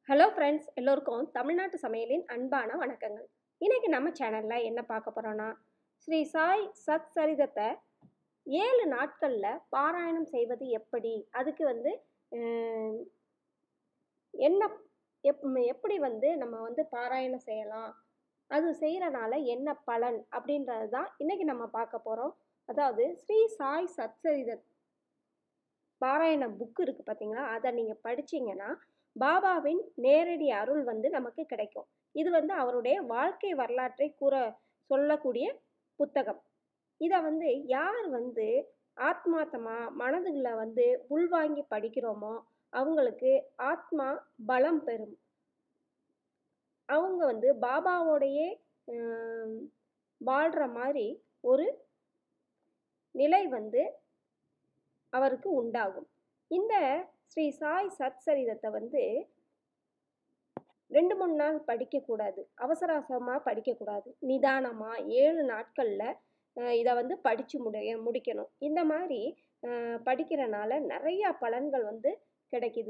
hello friends எல்லோருக்கும் தமிழ்நாட்டு சமையலின் அன்பான வணக்கங்கள் இன்னைக்கு நம்ம சேனலில் என்ன பார்க்க போகிறோன்னா ஸ்ரீ சாய் சத் சரிதத்தை ஏழு நாட்களில் பாராயணம் செய்வது எப்படி அதுக்கு வந்து அஹ், என்ன எப் எப்படி வந்து நம்ம வந்து பாராயணம் செய்யலாம் அது செய்கிறனால என்ன பலன் அப்படின்றது தான் இன்னைக்கு நம்ம பார்க்க போகிறோம் அதாவது ஸ்ரீ சாய் சத்சரித பாராயண புக் இருக்குது பார்த்தீங்களா அதை நீங்கள் படிச்சீங்கன்னா பாபாவின் நேரடி அருள் வந்து நமக்கு கிடைக்கும் இது வந்து அவருடைய வாழ்க்கை வரலாற்றை கூற சொல்லக்கூடிய புத்தகம் இதை வந்து யார் வந்து ஆத்மாத்தமா மனதுல வந்து உள்வாங்கி படிக்கிறோமோ அவங்களுக்கு ஆத்மா பலம் பெறும் அவங்க வந்து பாபாவோடையே ஆம், வாழ்ற மாதிரி ஒரு நிலை வந்து அவருக்கு உண்டாகும் இந்த ஸ்ரீ சாய் சத்சரிதத்தை வந்து ரெண்டு மூணு நாள் படிக்கக்கூடாது அவசர அவசரமாக படிக்கக்கூடாது நிதானமாக ஏழு நாட்களில் இதை வந்து படித்து முடிய முடிக்கணும் இந்த மாதிரி அஹ், படிக்கிறனால நிறையா பலன்கள் வந்து கிடைக்குது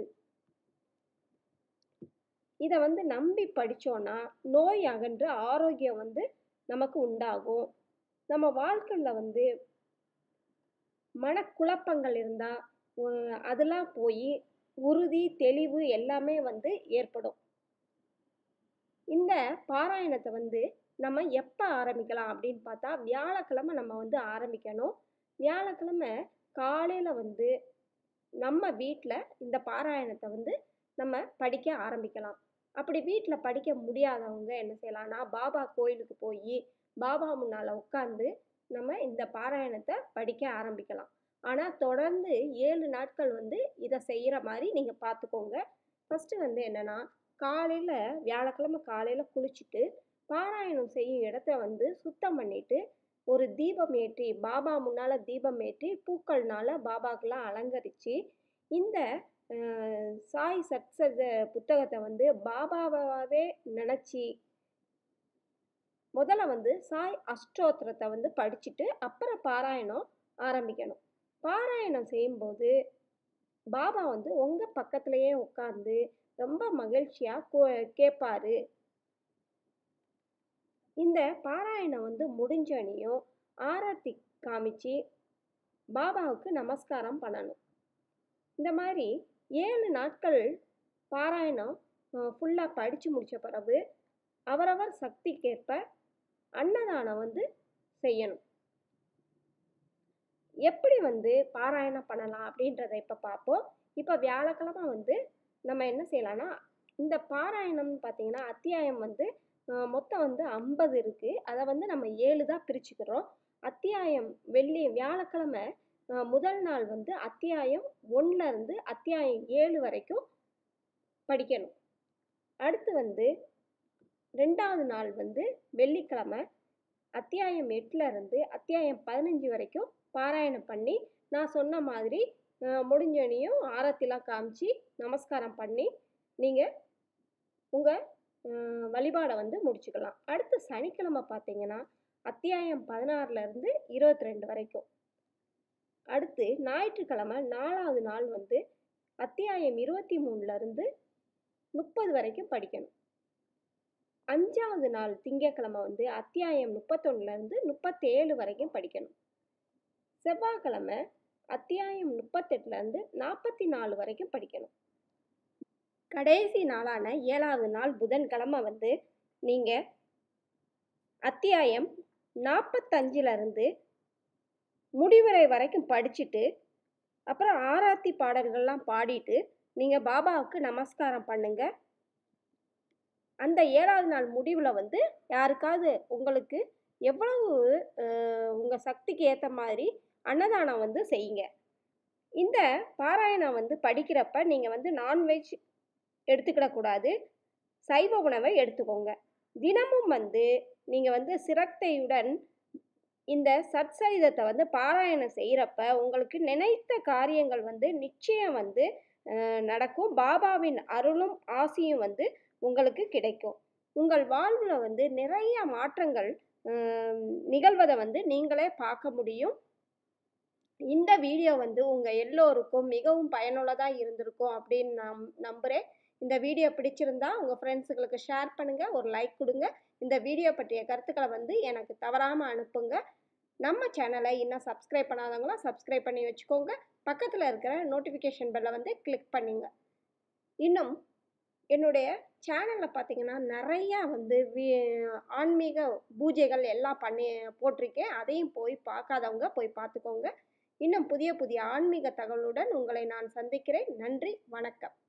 இதை வந்து நம்பி படித்தோன்னா நோய் அகன்று ஆரோக்கியம் வந்து நமக்கு உண்டாகும் நம்ம வாழ்க்கையில் வந்து மனக்குழப்பங்கள் இருந்தால் அதெல்லாம் போய் உறுதி தெளிவு எல்லாமே வந்து ஏற்படும் இந்த பாராயணத்தை வந்து நம்ம எப்போ ஆரம்பிக்கலாம் அப்படின்னு பார்த்தா வியாழக்கிழமை நம்ம வந்து ஆரம்பிக்கணும் வியாழக்கிழமை காலையில் வந்து நம்ம வீட்டில் இந்த பாராயணத்தை வந்து நம்ம படிக்க ஆரம்பிக்கலாம் அப்படி வீட்டில் படிக்க முடியாதவங்க என்ன செய்யலாம்னா பாபா கோயிலுக்கு போய் பாபா முன்னால் உட்காந்து நம்ம இந்த பாராயணத்தை படிக்க ஆரம்பிக்கலாம் ஆனால் தொடர்ந்து ஏழு நாட்கள் வந்து இதை செய்கிற மாதிரி நீங்கள் பார்த்துக்கோங்க ஃபஸ்ட்டு வந்து என்னென்னா காலையில் வியாழக்கிழமை காலையில் குளிச்சுட்டு பாராயணம் செய்யும் இடத்த வந்து சுத்தம் பண்ணிட்டு ஒரு தீபம் ஏற்றி பாபா முன்னால் தீபம் ஏற்றி பூக்கள்னால பாபாக்கெல்லாம் அலங்கரித்து இந்த அஹ், சாய் சத்சத புத்தகத்தை வந்து பாபாவாகவே நினச்சி முதல்ல வந்து சாய் அஷ்டோத்திரத்தை வந்து படிச்சுட்டு அப்புறம் பாராயணம் ஆரம்பிக்கணும் பாராயணம் செய்யும்போது பாபா வந்து உங்கள் பக்கத்துலேயே உட்காந்து ரொம்ப மகிழ்ச்சியாக கேட்பாரு இந்த பாராயணம் வந்து முடிஞ்சோனையும் ஆரத்தி காமிச்சு பாபாவுக்கு நமஸ்காரம் பண்ணணும் இந்த மாதிரி ஏழு நாட்கள் பாராயணம் ஃபுல்லாக படித்து முடித்த பிறகு அவரவர் சக்திக்கேற்ப அன்னதானம் வந்து செய்யணும் எப்படி வந்து பாராயணம் பண்ணலாம் அப்படின்றத இப்போ பார்ப்போம் இப்போ வியாழக்கிழமை வந்து நம்ம என்ன செய்யலாம்னா இந்த பாராயணம்னு பார்த்தீங்கன்னா அத்தியாயம் வந்து அஹ், மொத்தம் வந்து ஐம்பது இருக்குது அதை வந்து நம்ம ஏழு தான் பிரிச்சுக்கிறோம் அத்தியாயம் வெள்ளி வியாழக்கிழமை அஹ், முதல் நாள் வந்து அத்தியாயம் ஒன்றுல இருந்து அத்தியாயம் ஏழு வரைக்கும் படிக்கணும் அடுத்து வந்து ரெண்டாவது நாள் வந்து வெள்ளிக்கிழமை அத்தியாயம் எட்டுல இருந்து அத்தியாயம் பதினஞ்சு வரைக்கும் பாராயணம் பண்ணி நான் சொன்ன மாதிரி அஹ், முடிஞ்சோனையும் ஆரத்திலாம் காமிச்சு நமஸ்காரம் பண்ணி நீங்கள் உங்கள் வழிபாடை வந்து முடிச்சுக்கலாம் அடுத்து சனிக்கிழமை பார்த்தீங்கன்னா அத்தியாயம் பதினாறுல இருந்து இருபத்தி ரெண்டு வரைக்கும் அடுத்து ஞாயிற்றுக்கிழமை நாலாவது நாள் வந்து அத்தியாயம் இருபத்தி மூணுல இருந்து முப்பது வரைக்கும் படிக்கணும் அஞ்சாவது நாள் திங்கட்கிழமை வந்து அத்தியாயம் முப்பத்தொன்னுல இருந்து முப்பத்தேழு வரைக்கும் படிக்கணும் செவ்வாய்க்கிழமை அத்தியாயம் முப்பத்தெட்டுல இருந்து நாற்பத்தி நாலு வரைக்கும் படிக்கணும் கடைசி நாளான ஏழாவது நாள் புதன்கிழமை வந்து நீங்கள் அத்தியாயம் நாற்பத்தஞ்சில் இருந்து முடிவுரை வரைக்கும் படிச்சுட்டு அப்புறம் ஆராத்தி பாடல்கள்லாம் பாடிட்டு நீங்கள் பாபாவுக்கு நமஸ்காரம் பண்ணுங்க அந்த ஏழாவது நாள் முடிவில் வந்து யாருக்காவது உங்களுக்கு எவ்வளவு உங்கள் சக்திக்கு ஏற்ற மாதிரி அன்னதானம் வந்து செய்யுங்க இந்த பாராயணம் வந்து படிக்கிறப்ப நீங்கள் வந்து நான்வெஜ் எடுத்துக்கிடக்கூடாது சைவ உணவை எடுத்துக்கோங்க தினமும் வந்து நீங்கள் வந்து சிரத்தையுடன் இந்த சத்சரிதத்தை வந்து பாராயணம் செய்கிறப்ப உங்களுக்கு நினைத்த காரியங்கள் வந்து நிச்சயம் வந்து அஹ், நடக்கும் பாபாவின் அருளும் ஆசியும் வந்து உங்களுக்கு கிடைக்கும் உங்கள் வாழ்வில் வந்து நிறைய மாற்றங்கள் அஹ், நிகழ்வதை வந்து நீங்களே பார்க்க முடியும் இந்த வீடியோ வந்து உங்கள் எல்லோருக்கும் மிகவும் பயனுள்ளதாக இருந்திருக்கும் அப்படின்னு நான் நம்புகிறேன் இந்த வீடியோ பிடிச்சிருந்தா உங்கள் ஃப்ரெண்ட்ஸுங்களுக்கு ஷேர் பண்ணுங்கள் ஒரு லைக் கொடுங்க இந்த வீடியோ பற்றிய கருத்துக்களை வந்து எனக்கு தவறாமல் அனுப்புங்க நம்ம சேனலை இன்னும் சப்ஸ்கிரைப் பண்ணாதவங்களாம் சப்ஸ்கிரைப் பண்ணி வச்சுக்கோங்க பக்கத்தில் இருக்கிற நோட்டிஃபிகேஷன் பெல்லை வந்து கிளிக் பண்ணுங்க இன்னும் என்னுடைய சேனலில் பார்த்தீங்கன்னா நிறையா வந்து வி ஆன்மீக பூஜைகள் எல்லாம் பண்ணி போட்டிருக்கேன் அதையும் போய் பார்க்காதவங்க போய் பார்த்துக்கோங்க இன்னும் புதிய புதிய ஆன்மீக தகவலுடன் உங்களை நான் சந்திக்கிறேன் நன்றி வணக்கம்